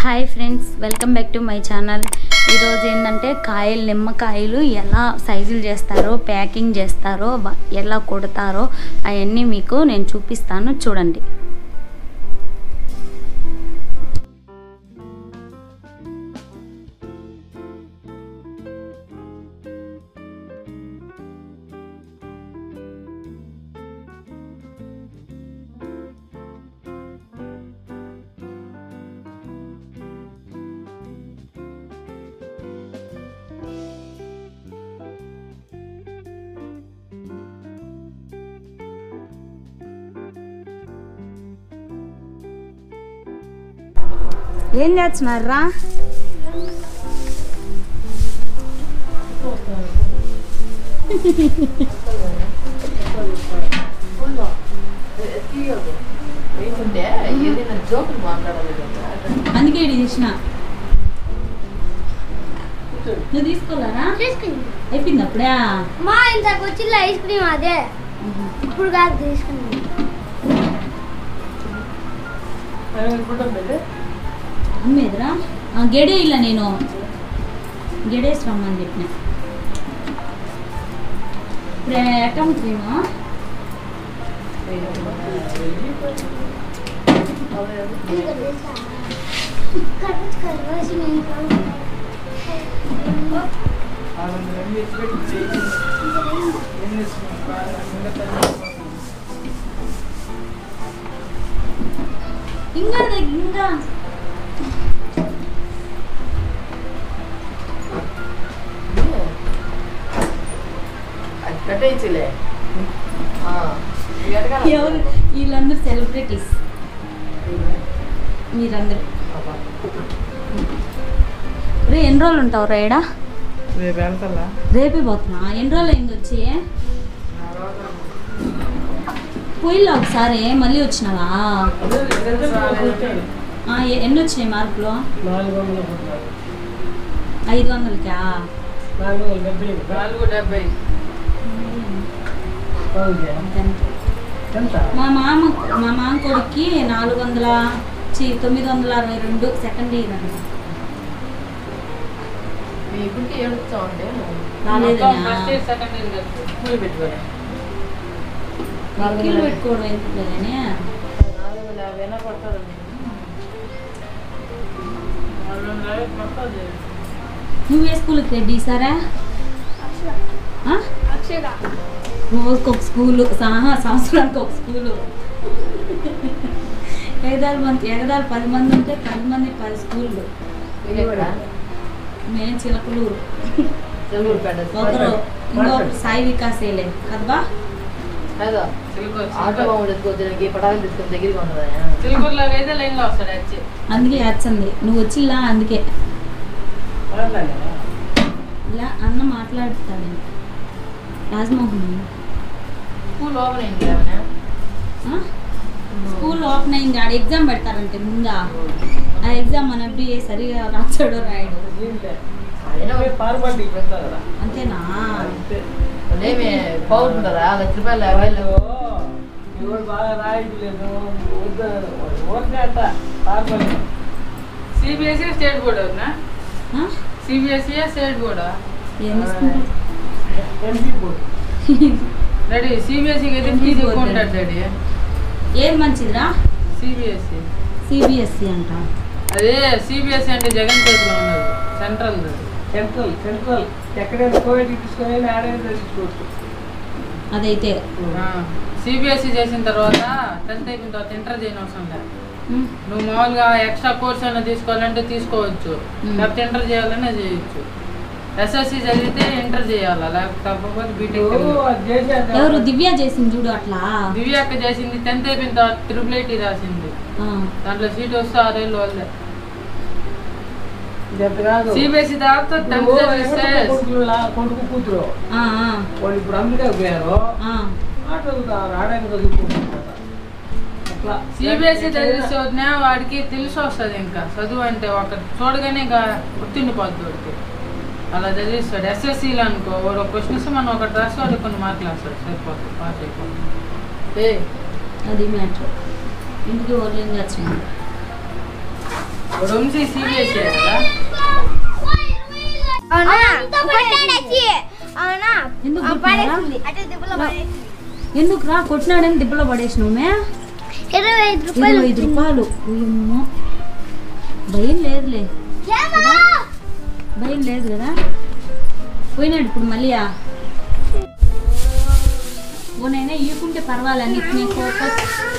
Hi friends welcome back to my channel ఈరోజు ఏంటంటే కాయలు నిమ్మకాయలు ఎలా సైజులు చేస్తారో ప్యాకింగ్ చేస్తారో వ- ఎలా కొడతారో అవన్నీ మీకు నేను చూపిస్తాను చూడండి ఏం చేస్తున్నారా ఏంటంటే ఏదైనా జోకులు మాట్లాడాలి కదా అందుకే ఇది తీసిన నువ్వు తీసుకోలేరా తీసుకుంది అయిపోయింది అప్పుడే మా ఇంతకు వచ్చిన ఐస్ క్రీమ్ అదే ఇప్పుడు కాదు తీసుకుంది అమ్మేదిరా ఆ, గెడే ఇలా నేను గెడేసి రమ్మని చెప్పిన ఇప్పుడు అకౌంట్ క్రీమా ఇంకా దగ్గ- ఇంకా అది కట్టేయచ్చులే ఎవరు వీళ్ళందరూ సెలబ్రిటీస్ మీరందరూ రే ఎన్ని రోజులు ఉంటావు రేడా రేపు వెళ్తా రేపే పోతున్నా ఎన్ని రోజులు అయింది వచ్చి పోయిల్లా ఒకసారి మళ్ళీ వచ్చినావా ఆ, ఎ- ఎన్ని వచ్చినాయి మార్కులు ఐదు వందలకా నాలుగు డెబ్బై అంతే. మా మామ మా మామ కొడుక్కి నాలుగు వందల చి తొమ్మిది వందల అరవై రెండు సెకండ్ ఇయర్ అంట మీ గుంటి ఏడుస్తా ఉంటే రాలేదనా పూలు పెట్టుకోలే కిలో పెట్టుకోవడం ఎందుకు కానీ నాలుగు వందల యాభై అయినా పడుతుంది నాలుగు వందల యాభై పడుతుంది నువ్వే స్కూల్కి రెడ్డి సరే అక్షర రోజుకి ఒక స్కూలు సహా సంవత్సరానికి ఒక స్కూలు ఎగదాలు మంది ఎగదాలు పది మంది ఉంటే పది మంది పది స్కూళ్ళు ఇది ఎక్కడ మేము చిలకలూరు చెల్లూరుపేట ఒకరు ఇంకొకరు సాయి వికాసేలే కదబా కాదు ఆటో బాగుంది ఎత్తుకోవడానికి పటాకులు తీసుకొని దగ్గరగా ఉంటుందా చిలుకూరులో అయితే లైన్ లో వస్తాడు వచ్చి అందుకే వచ్చింది నువ్వు వచ్చిలా అందుకే ఇలా అన్న మాట్లాడుతాడు రాజమోహన్ స్కూల్ ఓపెన్ అయింది ఏమైనా ఆ? స్కూల్ ఓపెన్ అయింది ఆడ ఎగ్జామ్ పెడతారంటే ముందా ఆ ఎగ్జామ్ మన ఎప్పుడు సరిగా రాచాడో రాయడు అంతేనా ఏమి పౌరు ఉంటుందా లక్ష రూపాయలు యాభై వేలు సిబిఎస్ఈ స్టేట్ బోర్డ్ అవునా ఆ? సిబిఎస్ఈ స్టేట్ బోర్డా ఏం తీసుకుంటావు? డాడీ సిబిఎస్ఈకి అయితే MP ఫీజు ఎక్కువ board. ఉంటుంది డాడీ ఏది మంచిదిరా సిబిఎస్ఈ సిబిఎస్సి అంట అదే సిబిఎస్ఈ అంటే జగన్ చేతిలో ఉన్నది సెంట్రల్ సెంట్రల్ సెంట్రల్ ఎక్కడైనా కోవిడ్ తీసుకొని ఆడైనా చదివించుకోవచ్చు అదైతే సిబిఎస్ఈ చేసిన తర్వాత టెన్త్ అయిపోయిన తర్వాత ఇంటర్ చేయని అవసరం లేదు ఉమ్, నువ్వు మామూలుగా ఎక్స్ట్రా కోర్స్ అయినా తీసుకోవాలంటే తీసుకోవచ్చు Hmm. లేకపోతే ఇంటర్ చేయాలనే చేయొచ్చు ఎస్ఎస్సి చదివితే ఇంటర్ చేయాలా లేకపోతే తప్పకపోతే బీటెక్ ఎవరు దివ్య చేసింది చూడు అట్లా దివ్య అక్క చేసింది టెన్త్ అయిపోయిన తర్వాత త్రిపుల్ ఐటీ రాసింది ఆ, దాంట్లో సీట్ వస్తే ఆరేళ్ళు వాళ్ళే కాదు సిబిఎస్ఈ తర్వాత టెన్త్ చదివిస్తే కొడుకు కూతురు ఆ, ఆ, వాళ్ళు ఇప్పుడు అమెరికా పోయారు ఆ. ఆట చదువుతారు ఆడైనా చదువుకుంటారు అట్లా సిబిఎస్ఈ చదివిస్తే వదినా వాడికి తెలిసి వస్తుంది ఇంకా చదువు అంటే ఒక చూడగానే ఇంకా గుర్తుండిపోద్ది వాడికి అలా చదివిస్తాడు ఎస్ఎస్సీలో అనుకో వాడు ఒక క్వశ్చన్ ఇస్తే మనం ఒకటి రాసి వాడు కొన్ని మార్కులు వేస్తాడు సరిపోతుంది పాస్ అయిపోతుంది ఏ అది మ్యాటర్ ఇంటికి ఓన్లీ వచ్చింది వంశీ సీబీఎస్సీ కదా అవునా కొట్టాడచ్చి అవునా ఎందుకు ఆ, కొట్టినారా? పడేసింది అటు దిబ్బలో పడేసింది ఎందుకు రా కొట్టినాడని దిబ్బలో పడేసినావుమే ఇరవై ఐదు రూపాయలు ఇరవై ఐదు రూపాయలు అయ్యమ్మో. భయం లేదులే ఏమా? భయం లేదు కదా పోయినాడు ఇప్పుడు మళ్ళీ ఓనైనా ఇవ్వకుంటే పర్వాలేదు నీకు నీ కోపం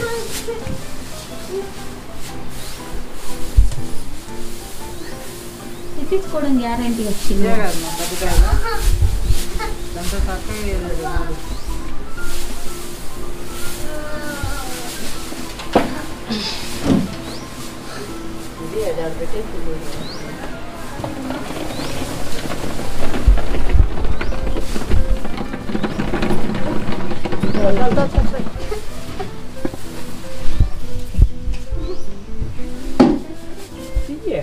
తెప్పించుకోవడం గ్యారంటీ వచ్చింది ఇదే కదా మా పెద్దకాయలు ఎంత తక్కువ ఇవ్వలేదు. ఇది అది ఆడ పెట్టేసి ఇయ్యే.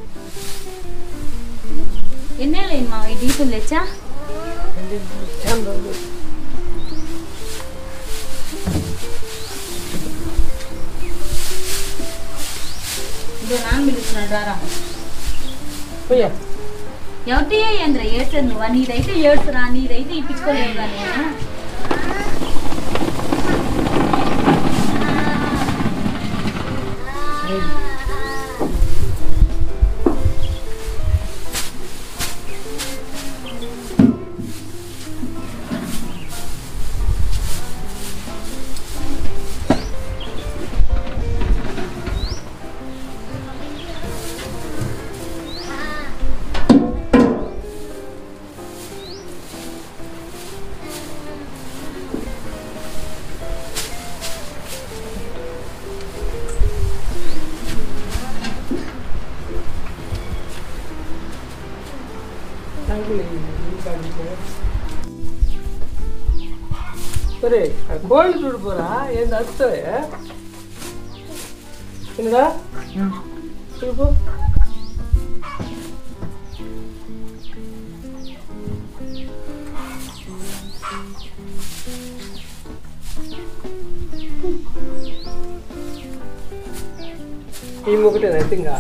ఎన్నేళ్ళైంది మా ఈ డీపులు తెచ్చా చాలా రోజులు. ఇదో నాన్న పిలుస్తున్నాడు రారా పోయా. ఎవరి ఏంద్ర ఏడ్చదు నువ్వు నీదైతే ఏడ్చురా నీదైతే ఇప్పించుకోలేవు కానీ ట్యాంకులు ఇయ్యి. ఇంకా ఇంకా. సరే ఆ కోళ్ళు చూడిపోరా ఏంది వస్తాయి తినదా చూపు ఈ ఒకటే ఇంకా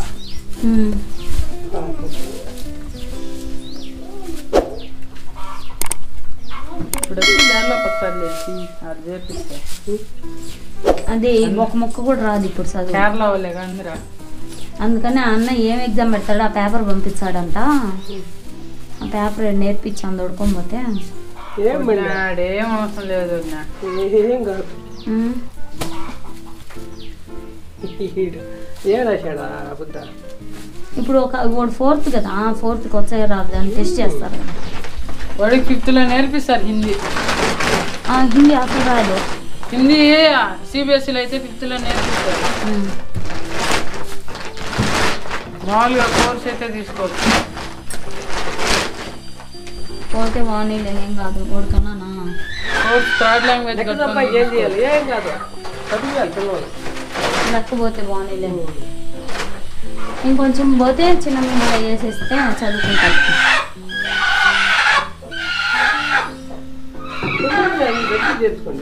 ఇప్పుడు వచ్చి దారిలో ఒకసారి లేచి అది చేపిస్తే అదే ఒక మొక్క కూడా రాదు ఇప్పుడు చదువు కేరళ వాళ్ళే కానీ రా అందుకని ఆ అన్న ఏం ఎగ్జామ్ పెడతాడో ఆ పేపర్ పంపించాడంట ఆ పేపర్ నేర్పించాను దొడుకొని పోతే ఏం మళ్ళీ ఏం అవసరం లేదు వదినా. ఏం కాదు ఉమ్, ఏం రాశాడా బుద్ధ ఇప్పుడు ఒక వాడు ఫోర్త్ కదా ఫోర్త్కి వచ్చాయి రాదు అని టెస్ట్ చేస్తారు కదా వాడికి ఫిఫ్త్ లో నేర్పిస్తారు హిందీ ఆ, హిందీ అసలు రాదు హిందీ సిబిఎస్ఈలో అయితే ఫిఫ్త్ లో నేర్పిస్తారు ఉమ్, మామూలుగా కోర్స్ అయితే తీసుకోవచ్చు పోతే వాణిలే ఏం కాదు వాడికన్నా నా కోర్స్ థర్డ్ లాంగ్వేజ్ ఎక్కడమ్మా ఏం చేయాలి ఏం కాదు చదివాలి పిల్లలు లేకపోతే బాగుండలే ఇంకొంచెం పోతే చిన్న మీద వేసేస్తే చదువుకుంటారు దగ్గర చేసుకోండి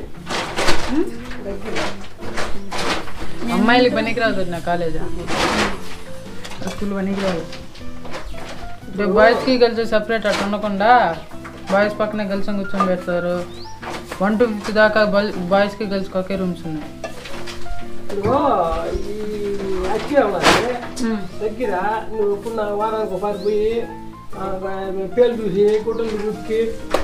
అమ్మాయిలకి పనికిరాదు నా కాలేజ్ స్కూల్ పనికిరాదు ఇప్పుడు బాయ్స్కి గర్ల్స్ సపరేట్ అట్లా ఉండకుండా బాయ్స్ పక్కనే గర్ల్స్ కూర్చొని పెడతారు వన్ టు ఫిఫ్త్ దాకా బాయ్స్కి గర్ల్స్కి ఒకే రూమ్స్ ఉన్నాయి ఇదిగో ఈ అచ్చి ఉన్నది దగ్గర నువ్వు ఇప్పుడు నా వారానికి ఒకసారి పోయి ఆ, పేలు చూసి కుటుంబం చూసి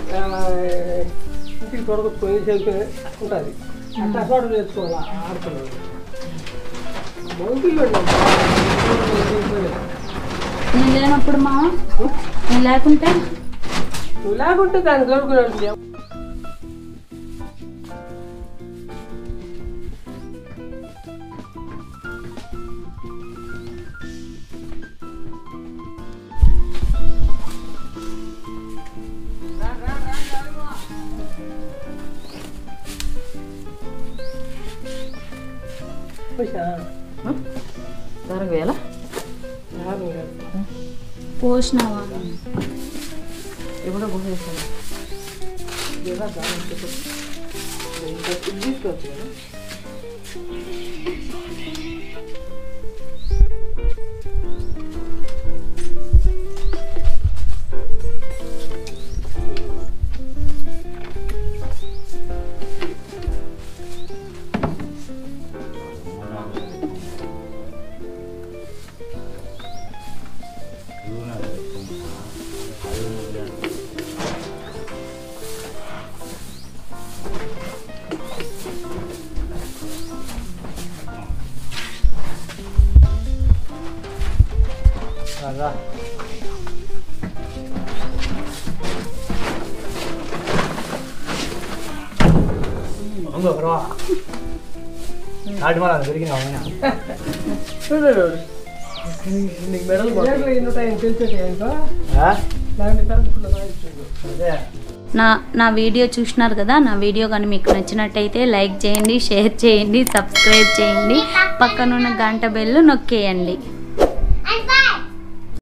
ఇంటికి తొడగొచ్చుకొని చదువుకొని ఉంటుంది అట్లా చోట నేర్చుకోవాలి ఆడుతున్నాడు మౌపిల్లోడు నేను లేనప్పుడు మా నేను లేకుంటే నువ్వు లేకుంటే దాన్ని చదువుకున్నాడు దానికి వేల పోసినావా ఎప్పుడో పోసేసాను తీసుకోవచ్చు కదా రా రా నాటి మళ్ళీ దొరికినా నీకు మెడల్ ఎన్ని ఉంటాయని తెలిసేటి ఇంకా దాంట్లో కలుపుకున్న రాయిస్తుంది అదే నా నా వీడియో చూసినారు కదా నా వీడియో కానీ మీకు నచ్చినట్టయితే లైక్ చేయండి షేర్ చేయండి సబ్స్క్రైబ్ చేయండి పక్కనున్న గంట బెల్ నొక్కేయండి